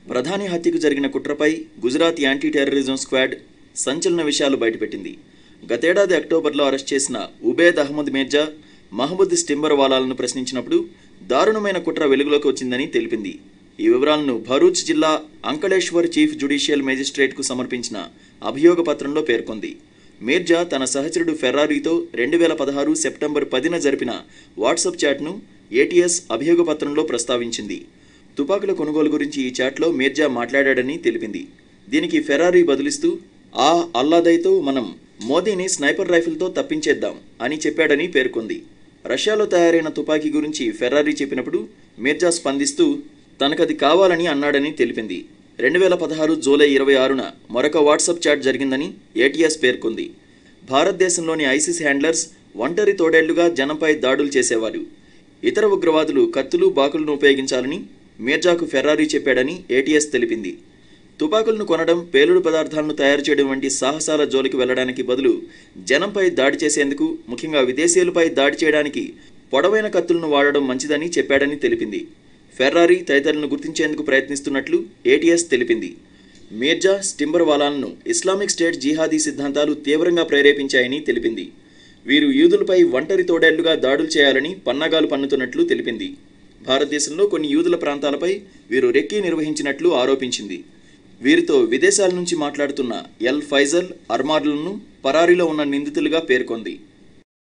ప్రధాని హత్యకు జరిగిన కుట్రపై గుజరాత్ యాంటీ టెర్రరిజం స్క్వాడ్ సంచలన విషయాలు బయటపెట్టింది గతేడాది అక్టోబర్లో అరెస్ట్ చేసిన ఉబేద్ అహ్మద్ మీర్జా మహమ్మద్ స్టింబర్వాలాలను ప్రశ్నించినప్పుడు దారుణమైన కుట్ర వెలుగులోకి వచ్చిందని తెలిపింది ఈ వివరాలను భరూచ్ జిల్లా అంకళేశ్వర్ చీఫ్ జ్యుడిషియల్ మేజిస్ట్రేట్కు సమర్పించిన అభియోగ పత్రంలో పేర్కొంది మీర్జా తన సహచరుడు ఫెర్రారీతో రెండు వేల పదహారు సెప్టెంబర్ పదిన జరిపిన వాట్సాప్ చాట్ను ఏటీఎస్ అభియోగ పత్రంలో ప్రస్తావించింది తుపాకుల కొనుగోలు గురించి ఈ చాట్లో మీర్జా మాట్లాడాడని తెలిపింది దీనికి ఫెరారీ బదులిస్తూ ఆ అల్లాదైతో మనం మోదీని స్నైపర్ రైఫిల్తో తప్పించేద్దాం అని చెప్పాడని పేర్కొంది రష్యాలో తయారైన తుపాకీ గురించి ఫెరారీ చెప్పినప్పుడు మీర్జా స్పందిస్తూ తనకది కావాలని అన్నాడని తెలిపింది రెండు వేల పదహారు జూలై ఇరవై ఆరున మరొక వాట్సాప్ చాట్ జరిగిందని ఏటీఎస్ పేర్కొంది భారతదేశంలోని ఐసిస్ హ్యాండ్లర్స్ ఒంటరి తోడేళ్లుగా జనంపై దాడులు చేసేవారు ఇతర ఉగ్రవాదులు కత్తులు బాకులను ఉపయోగించాలని మీర్జాకు ఫెర్రారీ చెప్పాడని ఏటీఎస్ తెలిపింది తుపాకులను కొనడం పేలుడు పదార్థాలను తయారు చేయడం వంటి సాహసాల జోలికి వెళ్లడానికి బదులు జనంపై దాడి చేసేందుకు ముఖ్యంగా విదేశీయులపై దాడి చేయడానికి పొడవైన కత్తులను వాడడం మంచిదని చెప్పాడని తెలిపింది ఫెర్రారీ తదితరులను గుర్తించేందుకు ప్రయత్నిస్తున్నట్లు ఏటీఎస్ తెలిపింది మీర్జా స్టింబర్వాలాలను ఇస్లామిక్ స్టేట్ జిహాదీ సిద్ధాంతాలు తీవ్రంగా ప్రేరేపించాయని తెలిపింది వీరు యూదులపై ఒంటరి తోడేళ్లుగా దాడులు చేయాలని పన్నాగాలు పన్నుతున్నట్లు తెలిపింది భారతదేశంలో కొన్ని యూదుల ప్రాంతాలపై వీరు రెక్కీ నిర్వహించినట్లు ఆరోపించింది వీరితో విదేశాల నుంచి మాట్లాడుతున్న ఎల్ ఫైజల్ అర్మార్లను పరారీలో ఉన్న నిందితులుగా పేర్కొంది